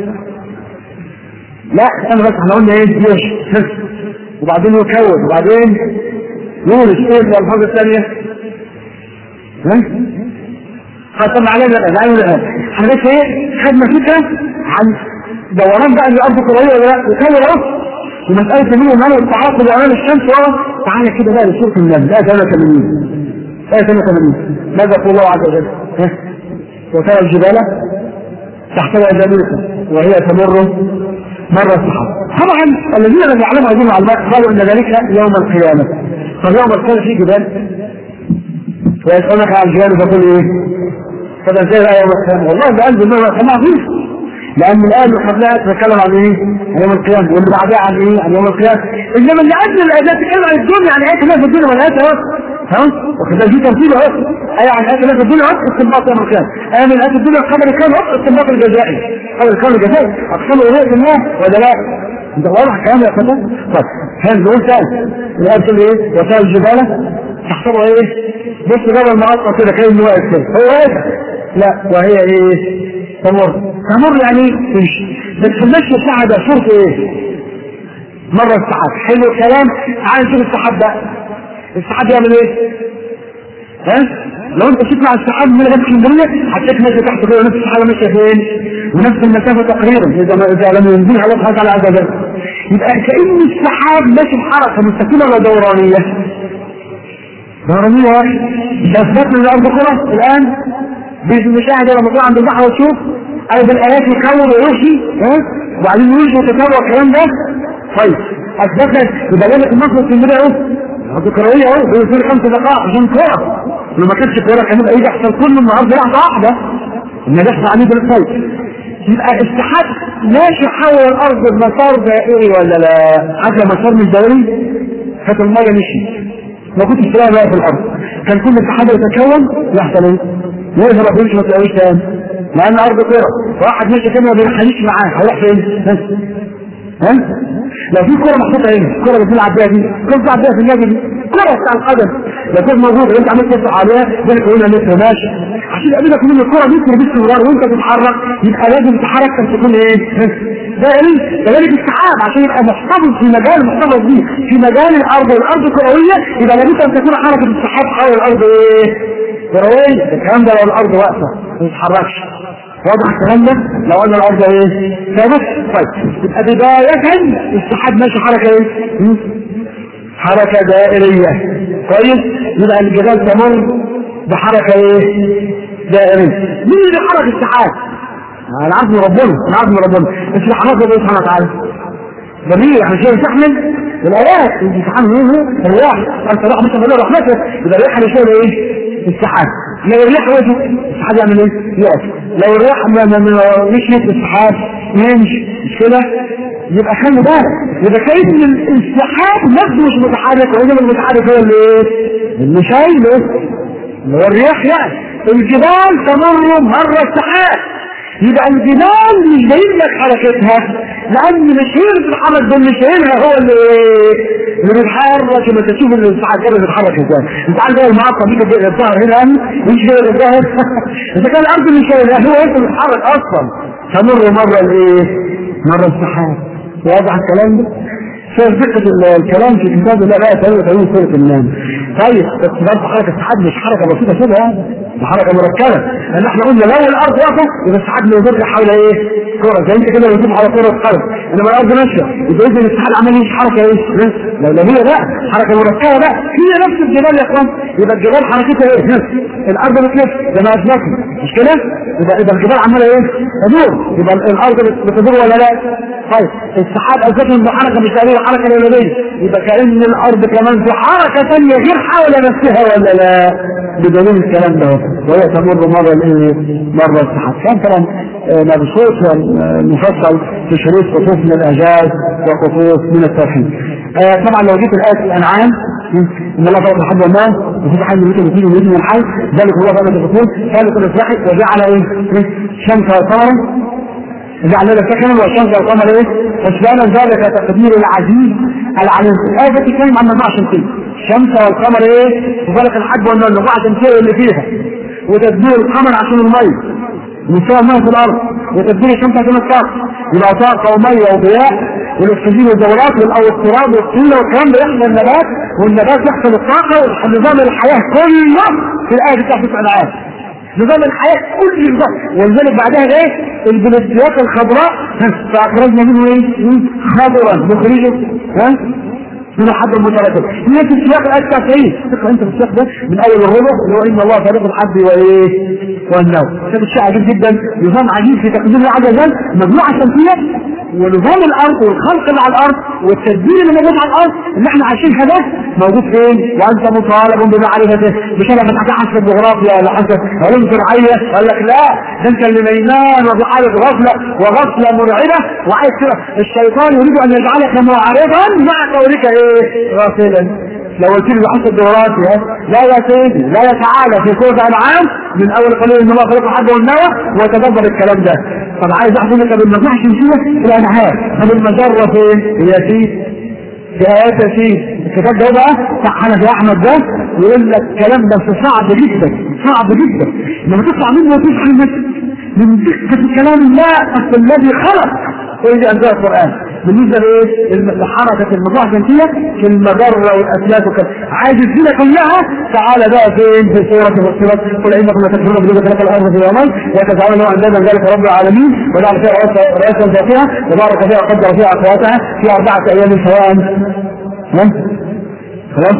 لا انا بس احنا قلنا ايه؟ يمشي وبعدين يكون وبعدين يولد ايه الالفاظ الثانيه؟ ها؟ ختم علينا الان الان احنا بس ايه خدنا فكره عن دوران بقى الارض كرويه ولا لا وكان اهو ومساله مين ومعنى التعاقد امام الشمس اه تعالى كده بقى لسوره النمل ايه 83 ايه 83 ماذا يقول الله عز وجل؟ وترى الجبال تحتها جميلة وهي تمر مر السحاب طبعا الذين لم يعلموا هذه المعلومات قالوا ان ذلك يوم القيامه فيوم القيامه في جبال ويسألونك عن الجبال تقول ايه؟ فده ازاي بقى يوم القيامة والله ده قلب النور القيامة عظيم لأن الآن قبلها تتكلم عن ايه؟ عن يوم القيامة واللي بعدها عن ايه؟ عن يوم القيامة إنما اللي قبل الآيات تتكلم عن الدنيا عن آيات الله في الدنيا والآيات أهو ها؟ وكذا في تمثيل أهو آية عن آيات الله في الدنيا أهو استنباط يوم القيامة آية من آيات الدنيا قبل الكون أهو استنباط الجزائي قبل الكون الجزائي أقسم إليه بالله ولا لا؟ انت واضح الكلام يا اخوانا؟ طيب هل نقول ثاني الآية بتقول ايه؟ وسائل الجبال تحسبها ايه؟ بص جبل المعطى كده كأنه واقف كده هو واقف لا وهي ايه تمر تمر يعني تمشي بس في المشي الساعة ده صورته ايه مرة السحاب حلو الكلام تعال نشوف السحاب ده السحاب يعمل ايه ها لو انت تطلع السحاب من غير اسكندريه هتلاقي ماشي تحت كده نفس السحابه ماشيه فين ونفس المسافه تقريبا اذا ما اذا لم ينزل على الله تعالى عز وجل يبقى كأن السحاب ماشي بحركه مستقيمه ولا دورانيه دورانيه واحد اثبتنا الارض كره الان بمشاهده لما تروح عند البحر وتشوف او بالايات يكون ويمشي ها وبعدين يمشي وتتابع الكلام ده طيب اثبتنا يبقى لك النصر في البدايه اهو الارض كرويه اهو بيصير خمس دقائق عشان كوره لو ما كانش كوره كان يبقى يجي يحصل كل النهارده لحظه واحده ان يحصل عليه بالخير يبقى السحاب ماشي حول الارض بمسار دائري ولا لا حتى مسار مش دائري كانت الميه مشي ما كنتش تلاقي بقى في الارض كان كل سحابه يتكون يحصل ايه؟ يهرب ويمشي ما تلاقيش تاني مع ان الارض كره واحد ماشي كده ما بينحنيش معاه هيروح فين؟ ها؟ لو في كره محطوطه هنا الكره اللي بنلعب بيها دي كره بتلعب بيها في النادي دي كره بتاع القدم لو كانت موجوده انت عملت تدفع عليها بينك وبين متر ماشي عشان يقابلك من الكره دي تربيت صغار وانت تتحرك يبقى لازم تتحرك عشان تكون ايه؟ دائري كذلك السحاب عشان يبقى محتفظ في مجال محتفظ بيه في مجال الارض والارض كرويه يبقى لابد ان تكون حركه السحاب حول الارض ايه؟ كرويه الكلام ده لو الارض واقفه ما تتحركش واضح الكلام ده لو ان الارض ايه ثابت طيب يبقى بداية السحاب ماشي حركة ايه حركة دائرية كويس يبقى الجبال تمر بحركة ايه دائرية مين اللي حرك السحاب انا عارف من ربنا انا عارف من ربنا بس اللي حركه ايه سبحانه وتعالى جميل احنا شايف تحمل الايات انت تحمل ايه الرياح انت راح مثلا من رحمته يبقى الرياح اللي شايل ايه السحاب لو الرياح وقفت السحاب يعمل ايه يقف لو الرياح مشيت السحاب يمشي مش كده يبقى خلي بالك يبقى كأن السحاب نفسه مش متحرك وانما المتحرك هو اللي ايه اللي شايله اللي هو الرياح يعني الجبال تمر مر السحاب يبقى الجبال مش باين لك حركتها لان مشير بتتحرك بالمشيرها هو اللي اللي بيتحرك لما تشوف الساعه كده بتتحرك ازاي انت عارف ايه المعطى بيجي الظهر هنا مش غير الظهر اذا كان الارض مش هو انت بتتحرك اصلا تمر مره الايه مره السحاب واضح الكلام ده شوف دقة الكلام في كتاب الله لا يتعلم تعلم سورة النام طيب بس برضه حركة السحاب مش حركة بسيطة كده يعني ده حركة مركبة لأن احنا قلنا لو الأرض وقفت يبقى السحاب بيدور حول إيه؟ كرة زي أنت كده بتشوف على كرة قدم إنما الأرض ماشية يبقى إذا السحاب عمال يمشي حركة إيه؟ لو لا هي لا حركة مركبة لا هي نفس الجبال يا إخوان يبقى الجبال حركتها إيه؟ الأرض بتلف زي ما أسمعكم مش كده؟ يبقى يبقى الجبال عمالة إيه؟ تدور يبقى الأرض بتدور ولا لا؟ طيب السحاب أساسا بحركة مش تقريبا حركة لولبية يبقى كأن الأرض كمان في حركة ثانية غير حول نفسها ولا لا بدليل الكلام ده وهي تمر مرة الايه مرة السحاب كان طبعا مبسوط مفصل في شروط خطوط من الإعجاز وخطوط من التوحيد طبعا لو جيت الآية الأنعام ان الله تعالى حد ما وفي حد يمكن يجي ويجي من الحي ذلك هو بقى الرسول خالق الإصلاح وجعل ايه شمس وقمرا جعل لنا سكنا والشمس والقمر ايه حسبانا ذلك تقدير العزيز العليم الآية بتتكلم عن مجموعة شمسية الشمس والقمر ايه وفلك الحج وان المجموعة الشمسية اللي فيها وتدبير القمر عشان المية مستوى الماء في الارض وتدبير الشمس عشان الطاقة يبقى طاقة ومية وضياء والاكسجين والدورات او التراب والطينة والكلام ده يحصل النبات والنبات يحصل الطاقة ونظام الحياة كله في الآية بتاعت الأنعام نظام الحياة كل نظام ولذلك بعدها ايه البلديات الخضراء فاخرجنا منه ايه خضرا نخرجه ها من حد المتركب هي في السياق الآية 90 تقرأ انت في السياق ده من اول الربع اللي هو ان الله فارق الحد وايه والنوم شايف الشيء عجيب جدا نظام عجيب في تقدير الله عز وجل مجموعة شمسية ونظام الارض والخلق اللي على الارض والتدبير اللي موجود على الارض اللي احنا عايشينها ده موجود فين وانت مطالب بمعرفته مش انا بتحكي حسب الجغرافيا ولا حسب علوم زراعيه قال لك لا ده انت اللي نيمان وفي حاله غفله وغفله مرعبه وعايز كده الشيطان يريد ان يجعلك معرضا مع كونك ايه غافلا لو قلت لي بحسب الجغرافيا لا يا سيدي لا يتعالى في سوره الانعام من اول قليل ان الله خلق الحب والنوى وتدبر الكلام ده طب عايز احكي لك بالمجموعه الشمسيه الانهار طب المجره فين؟ هي في في ايات ياسين الكتاب ده بقى بتاع حنفي احمد ده يقول لك الكلام ده صعب جدا صعب جدا لما تطلع منه وتفهم من دقه كلام الله اصل الذي خلق ويجي انزل القران بالنسبه لايه؟ لحركه المجموعه الشمسيه في المجره والاسلاك وكذا عايز الدنيا كلها تعالى بقى فين في سوره فصلت قل انكم لتكفرون بذلك خلق الارض في يومين وتجعلون له اندادا ذلك رب العالمين وجعل فيها راسا ذاتها وبارك فيها وقدر فيها اقواتها في اربعه ايام سواء خلاص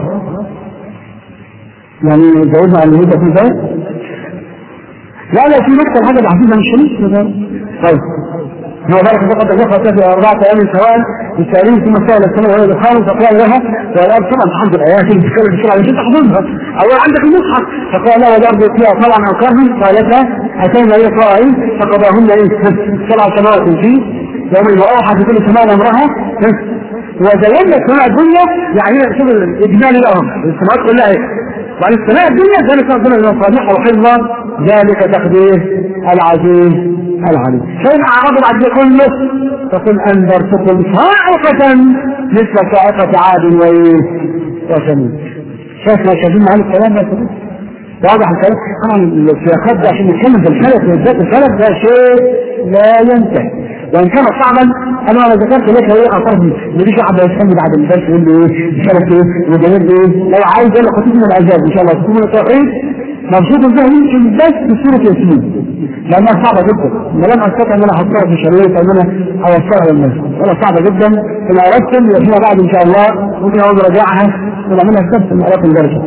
يعني زودنا على المده في ذلك لا لا في نقطه حاجه عزيزه مش شريك طيب هو ذلك فقد ذكر في أربعة أيام سواء بالتاريخ ثم سأل السماء وهي دخان فقال لها والأرض طبعا تحمد الآيات اللي بتتكلم بسرعة عشان تحفظها أول عندك المصحف فقال لها والأرض فيها طبعا أو كرها قالت لها أتينا إلى طائعين فقضاهن إيه سبع سماوات في يوم وأوحى في كل سماء أمرها وزينا السماء الدنيا يعني شوف الإجمالي لهم السماوات كلها إيه وعن السماء الدنيا ذلك ربنا المصالح وحفظا ذلك تقدير العزيز العليم فإن أعرضوا بعد كله فقل أنذرتكم صاعقة مثل صاعقة عاد وثمود شايف ما شايفين معانا الكلام ده واضح الكلام طبعا السياقات ده عشان نتكلم في الفلك بالذات الفلك ده شيء لا ينتهي وان كان صعبا انا انا ذكرت لك هو اعترضني ما فيش واحد هيستنى بعد الدرس يقول لي ايه الفلك ايه وجميل ايه لو عايز يلا خطيب من العذاب ان شاء الله تكون التوحيد مبسوط ازاي يمكن بس بسوره ياسين لانها صعبه جدا ما لم استطع ان انا احطها في شريط ان انا اوصلها للناس مسألة صعبة جدا إن أردتم فيما بعد إن شاء الله ممكن أقعد أراجعها ونعملها السبت من آلاف الدرجة.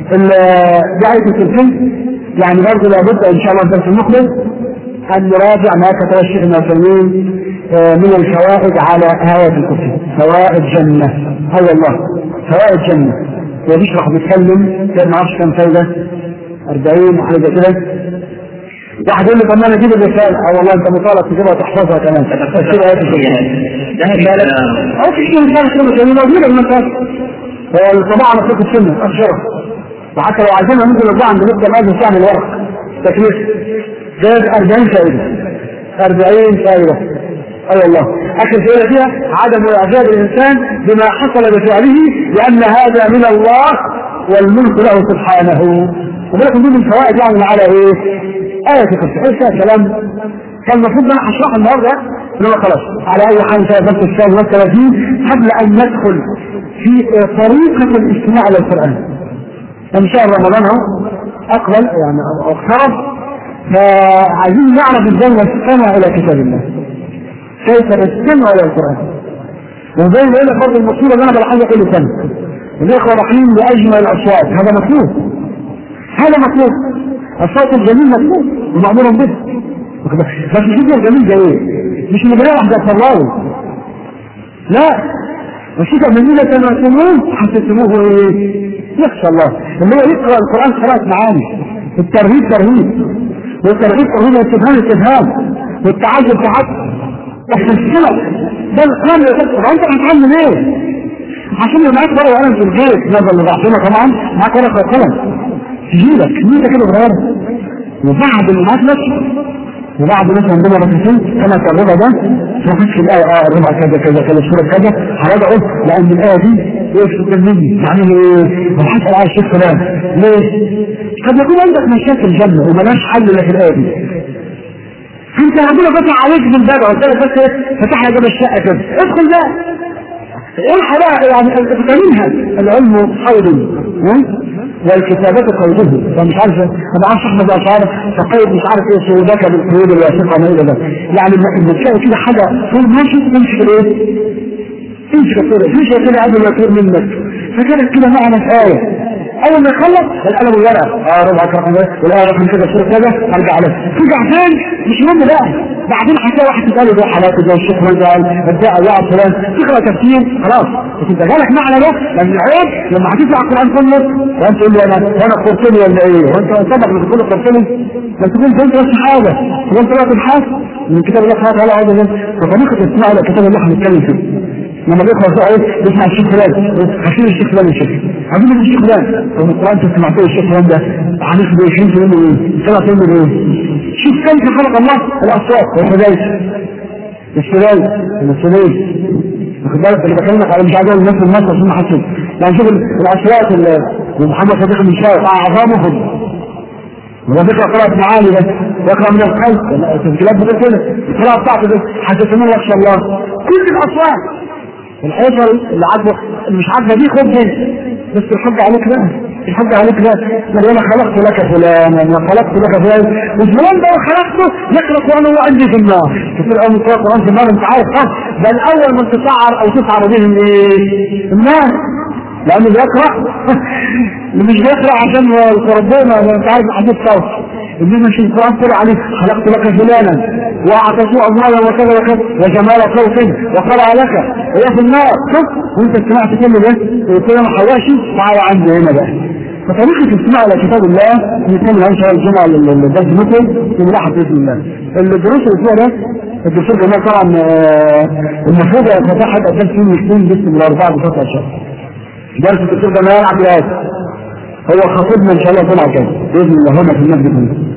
دعاية الكرسي يعني برضه لابد إن شاء الله الدرس المقبل أن نراجع ما كتب الشيخ ابن عثيمين من الفوائد على آية الكرسي فوائد جنة هو الله فوائد جنة وبيشرح بيتكلم كان ما اعرفش كام فايدة 40 حاجة كده واحد يقول لي طب ما انا اجيب الرسالة اه والله انت مطالب تجيبها وتحفظها كمان تفسير آية الكرسي او في شيء رسالة كلمة كلمة موجودة المسألة والطباعة على فكرة السنة أبشرة وحتى لو عايزينها ممكن نطبعها عند نبدأ لازم تعمل ورق تكليف جايب 40 فائدة 40 فائدة اي أيوة والله اخر فائدة فيها عدم اعجاب الانسان بما حصل بفعله لان هذا من الله والملك له سبحانه ولكن دي من الفوائد يعني على ايه؟ آية الكرسي فيها كلام كان المفروض ان انا هشرحه النهارده انما خلاص على اي حال فيها درس الثاني والثلاثين قبل ان ندخل في طريقة الاستماع للقرآن ان شاء الله رمضان اهو اقبل يعني اقترب فعايزين نعرف ازاي نستمع الى كتاب الله كيف نستمع الى القران وزي ما قلنا برضه المصيبه اللي انا بلاحظها كل سنه الاخوه رايحين لاجمل الاصوات هذا مطلوب هذا مطلوب الصوت الجميل مطلوب ومأمور به بس شوف الجميل ده ايه؟ مش اللي بيروح ده صلاوي لا وشوف الجميلة كما تسمون حسيتموه ايه؟ يخشى الله اللي هو يقرا القران قراءه معاني الترهيب ترهيب والترغيب ترغيب الاستفهام استفهام والتعجب تعجب احنا السلف ده القرآن يقول انت هتعمل ايه؟ عشان يبقى معاك ورقه وقلم في الجيب نظر لبعضنا طبعا معاك ورقه وقلم تجيبك نيتك كده صغيره وبعد اللي معاك نفسه وبعد مثلا عندنا ركعتين كما كان الربع ده تخش الايه اه الربع كذا كذا كذا سوره كذا هراجعه لان الايه دي ايه مني يعني ايه؟ وحتى على الشيخ فلان ليه؟ قد يكون عندك مشاكل جنة وملاش حل الا في الايه دي انت ربنا فتح عليك بالباب قلت لك بس فتح لك باب الشقه كده ادخل بقى الحق بقى يعني منها العلم حوض والكتابات قيده فمش عارف انا عارف احمد اشعار تقيد مش عارف ايه سوداك بالقيود الواثقه ما الى ذلك يعني لما تلاقي كده حاجه طول ماشي تمشي في الايه؟ تمشي في الطريق تمشي كده قبل ما يطير منك فكانت كده معنى في ايه اول ما يخلص القلم والورقه اه ربع رقم والايه رقم كذا صوره كذا ارجع له ترجع فين مش مهم بقى بعدين هتلاقي واحد تساله زي حالات زي الشيخ رجال الداعي يقعد فلان تقرا تفسير خلاص بس انت جالك معنى ده لان العيب لما هتسمع القران كله وانت تقول لي انا وانا قرطني ولا ايه وانت سبق لما تقول قرطني ما تكون فهمت بس حاجه وانت بقى تبحث من كتاب الله سبحانه وتعالى عز وجل فطريقه الاستماع الى الكتاب اللي احنا بنتكلم فيه لما بيقرا سؤال يسمع الشيخ فلان هشيل الشيخ فلان الشيخ عايزين الشيخ فلان طب القران انت سمعت الشيخ فلان ده عارف ب 20 منه ايه؟ سمعت منه ايه؟ شوف كيف خلق الله الاصوات والحدايث السلاي السلاي واخد بالك اللي بكلمك على مش عايز اقول الناس الناس عشان ما حسيت يعني شوف الاصوات ومحمد صديق بن شايف اعظامهم وذكر قراءة معاني بس يقرأ من القلب الكلاب بتقول كده القراءة بتاعته بس حدثنا يخشى الله كل الأصوات الحيطة اللي عاجبه مش عاجبه دي خد منه بس الحج عليك بقى الحج عليك بقى لما انا خلقت لك فلانا انا خلقت لك فلان وفلان ده خلقته يقرا قران هو عندي في النار كتير قوي من قران في النار انت عارف خلاص ده الاول من تسعر او تسعر بهم ايه؟ النار لانه بيقرا اللي مش بيقرا عشان ربنا انت عارف حديث صوت انما مش القران طلع عليه خلقت لك فلانا واعطيته اموالا وكذا وكذا وجمال صوت وقرا لك وهي في النار شوف وانت سمعت كل ده قلت له ما حواشي تعالى عندي هنا بقى فطريقة الاستماع إلى كتاب الله نتكلم عن شهر الجمعة للدرس مثل في ملاحة بإذن الله. الدروس الأسبوع ده الدكتور جمال طبعا المفروض يتفتح الدرس فيه الاثنين بس من الأربعة بفترة شهر. درس الدكتور جمال عبد العاز هو خطيبنا إن شاء الله طلع كده بإذن الله هنا في المسجد